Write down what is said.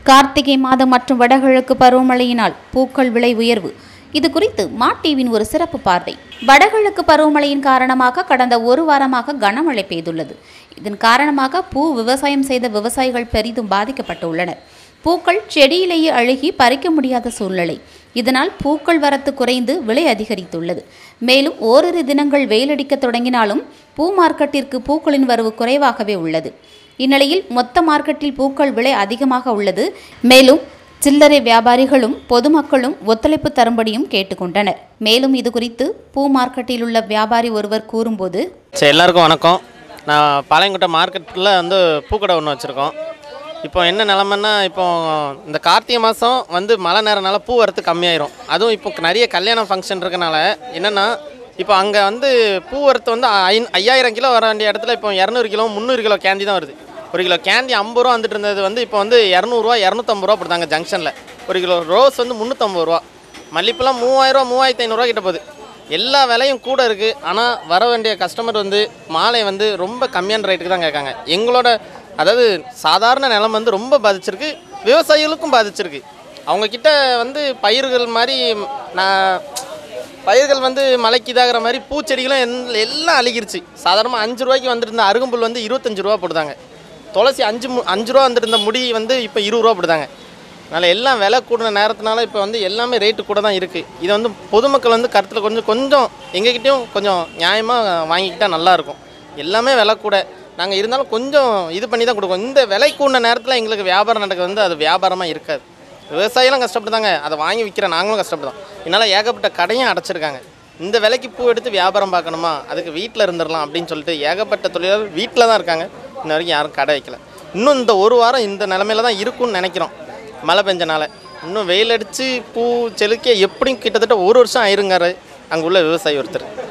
கார்த்திகை மாதம் மற்றும் வடகிழக்கு பருவமழையினால் பூக்கள் விலை உயர்வு இது குறித்து மா டிவியின் ஒரு சிறப்பு பார்வை வடகிழக்கு பருவமழையின் காரணமாக கடந்த ஒரு வாரமாக கனமழை பெய்துள்ளது இதன் காரணமாக பூ விவசாயம் செய்த விவசாயிகள் பெரிதும் பாதிக்கப்பட்டுள்ளனர் பூக்கள் செடியிலேயே அழுகி பறிக்க முடியாத சூழ்நிலை இதனால் பூக்கள் வரத்து குறைந்து விலை அதிகரித்துள்ளது மேலும் ஓரிரு தினங்கள் வெயிலடிக்க தொடங்கினாலும் பூ மார்க்கெட்டிற்கு பூக்களின் வரவு குறைவாகவே உள்ளது இந்நிலையில் மொத்த மார்க்கெட்டில் பூக்கள் விலை அதிகமாக உள்ளது மேலும் சில்லறை வியாபாரிகளும் பொதுமக்களும் ஒத்துழைப்பு தரும்படியும் கேட்டுக்கொண்டனர் மேலும் இது குறித்து பூ மார்க்கெட்டில் உள்ள வியாபாரி ஒருவர் கூறும்போது சரி எல்லாருக்கும் வணக்கம் நான் பாளையங்கோட்டை மார்க்கெட்டில் வந்து பூக்கடை ஒன்று வச்சுருக்கோம் இப்போ என்ன நிலமைன்னா இப்போ இந்த கார்த்திகை மாதம் வந்து மழை நேரனால பூ வரத்து கம்மியாயிரும் அதுவும் இப்போ நிறைய கல்யாண ஃபங்க்ஷன் இருக்கனால என்னென்னா இப்போ அங்கே வந்து பூ வரத்து வந்து ஐ ஐயாயிரம் கிலோ வர வேண்டிய இடத்துல இப்போ இரநூறு கிலோ முந்நூறு கிலோ கேண்டி தான் வருது ஒரு கிலோ கேண்டி ஐம்பது ரூபா வந்துட்டு இருந்தது வந்து இப்போ வந்து இரநூறுவா இரநூத்தம்பது ரூபா போட்டாங்க ஜங்ஷனில் ஒரு கிலோ ரோஸ் வந்து முந்நூற்றம்பது ரூபா மல்லிப்பெல்லாம் மூவாயிரரூவா மூவாயிரத்தி ஐநூறுரூவா கிட்ட போகுது எல்லா விலையும் கூட இருக்குது ஆனால் வர வேண்டிய கஸ்டமர் வந்து மாலை வந்து ரொம்ப கம்மியான ரேட்டுக்கு தான் கேட்காங்க எங்களோட அதாவது சாதாரண நிலம் வந்து ரொம்ப பாதிச்சிருக்கு விவசாயிகளுக்கும் பாதிச்சிருக்கு அவங்கக்கிட்ட வந்து பயிர்கள் மாதிரி நான் பயிர்கள் வந்து மலைக்கு இதாகிற மாதிரி பூச்செடிகளும் எல்- எல்லாம் அழுகிருச்சு சாதாரணமாக அஞ்சு ரூபாய்க்கு வந்துருந்த அருகம்புல் வந்து இருபத்தஞ்சு ரூபா போடுதாங்க துளசி அஞ்சு மு அஞ்சு ரூபா வந்துருந்த முடி வந்து இப்போ இருபது ரூபா போடுதாங்க அதனால் எல்லாம் விலை கூடின நேரத்தினால இப்போ வந்து எல்லாமே ரேட்டு கூட தான் இருக்குது இதை வந்து பொதுமக்கள் வந்து கருத்தில் கொஞ்சம் கொஞ்சம் எங்ககிட்டயும் கொஞ்சம் நியாயமாக வாங்கிக்கிட்டால் நல்லாயிருக்கும் எல்லாமே விலை கூட நாங்கள் இருந்தாலும் கொஞ்சம் இது பண்ணி தான் கொடுக்கோம் இந்த விலை கூடின நேரத்தில் எங்களுக்கு வியாபாரம் நடக்கிறது வந்து அது வியாபாரமாக இருக்காது விவசாயிகளும் கஷ்டப்படுதாங்க அதை வாங்கி விற்கிற நாங்களும் கஷ்டப்படுதோம் என்னால் ஏகப்பட்ட கடையும் அடைச்சிருக்காங்க இந்த விலைக்கு பூ எடுத்து வியாபாரம் பார்க்கணுமா அதுக்கு வீட்டில் இருந்துடலாம் அப்படின்னு சொல்லிட்டு ஏகப்பட்ட தொழிலாளர் வீட்டில் தான் இருக்காங்க இன்ன வரைக்கும் யாரும் கடை வைக்கல இன்னும் இந்த ஒரு வாரம் இந்த நிலமையில தான் இருக்கும்னு நினைக்கிறோம் மழை பெஞ்சனால இன்னும் வெயில் அடித்து பூ செலுக்க எப்படியும் கிட்டத்தட்ட ஒரு வருஷம் ஆயிருங்காரு அங்கே உள்ள விவசாயி ஒருத்தர்